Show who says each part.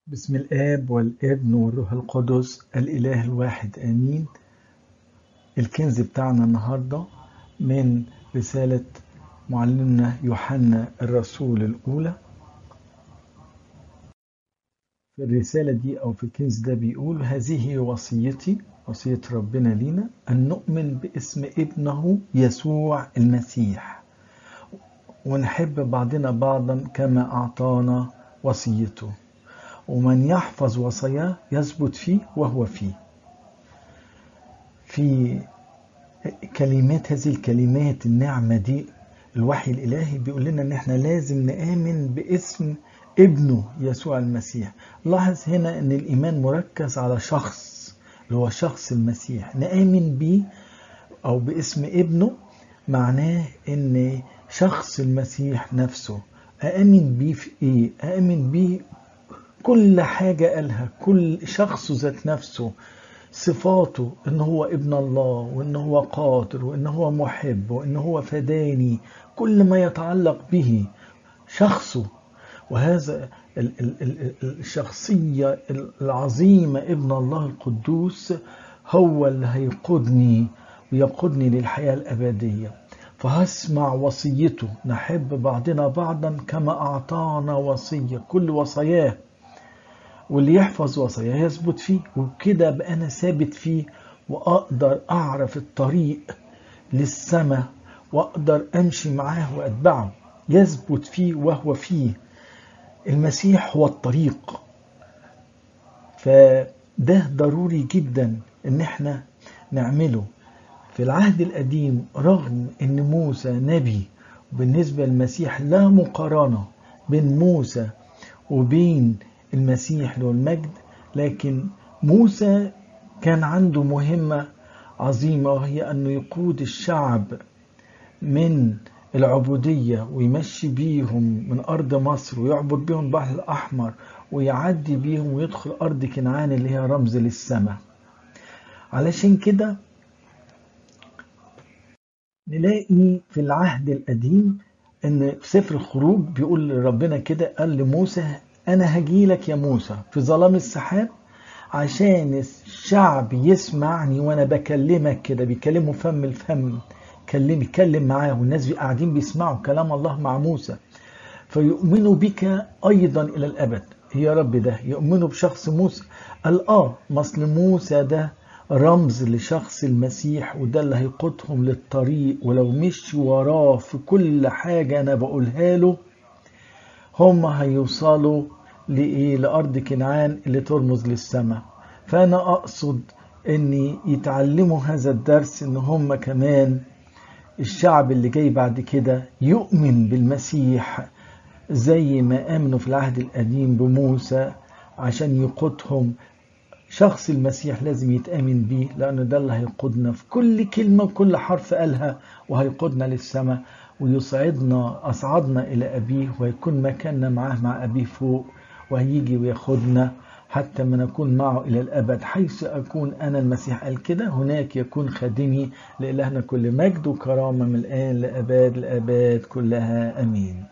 Speaker 1: بسم الآب والابن والروح القدس الإله الواحد آمين الكنز بتاعنا النهاردة من رسالة معلمنا يوحنا الرسول الأولى في الرسالة دي أو في الكنز ده بيقول هذه وصيتي وصية ربنا لينا أن نؤمن باسم ابنه يسوع المسيح ونحب بعضنا بعضا كما أعطانا وصيته ومن يحفظ وصاياه يثبت فيه وهو فيه في كلمات هذه الكلمات النعمة دي الوحي الإلهي بيقول لنا إن إحنا لازم نآمن باسم ابنه يسوع المسيح لاحظ هنا إن الإيمان مركز على شخص اللي هو شخص المسيح نآمن بيه أو باسم ابنه معناه إن شخص المسيح نفسه أآمن بيه في إيه؟ أآمن بيه كل حاجة قالها كل شخص ذات نفسه صفاته ان هو ابن الله وان هو قادر وان هو محب وان هو فداني كل ما يتعلق به شخصه وهذا الشخصية العظيمة ابن الله القدوس هو اللي هيقودني ويقودني للحياة الأبدية فهسمع وصيته نحب بعضنا بعضا كما أعطانا وصية كل وصاياه واللي يحفظ وصاياه يثبت فيه وكده بقى انا ثابت فيه واقدر اعرف الطريق للسماء واقدر امشي معاه واتبعه يثبت فيه وهو فيه المسيح هو الطريق فده ضروري جدا ان احنا نعمله في العهد القديم رغم ان موسى نبي وبالنسبه للمسيح لا مقارنه بين موسى وبين المسيح له المجد لكن موسى كان عنده مهمة عظيمة وهي أنه يقود الشعب من العبودية ويمشي بيهم من أرض مصر ويعبد بيهم البحر الأحمر ويعدي بيهم ويدخل أرض كنعان اللي هي رمز للسماء علشان كده نلاقي في العهد القديم ان في سفر الخروج بيقول ربنا كده قال لموسى أنا هجيلك يا موسى في ظلام السحاب عشان الشعب يسمعني وأنا بكلمك كده بيكلموا فم الفم كلم يتكلم معاه والناس قاعدين بيسمعوا كلام الله مع موسى فيؤمنوا بك أيضا إلى الأبد يا رب ده يؤمنوا بشخص موسى قال آه مصل موسى ده رمز لشخص المسيح وده اللي هيقودهم للطريق ولو مشوا وراه في كل حاجة أنا بقولها له هم هيوصلوا لإيه لأرض كنعان اللي ترمز للسماء فأنا أقصد أن يتعلموا هذا الدرس أن هم كمان الشعب اللي جاي بعد كده يؤمن بالمسيح زي ما آمنوا في العهد القديم بموسى عشان يقودهم شخص المسيح لازم يتآمن بيه لأنه ده اللي هيقودنا في كل كلمة وكل حرف قالها وهيقودنا للسماء ويصعدنا أصعدنا إلى أبيه ويكون مكاننا معاه مع أبيه فوق وهيجي وياخدنا حتى ما نكون معه إلى الأبد حيث أكون أنا المسيح قال كده هناك يكون خادمي لإلهنا كل مجد وكرامة من الآن لأباد الآباد كلها أمين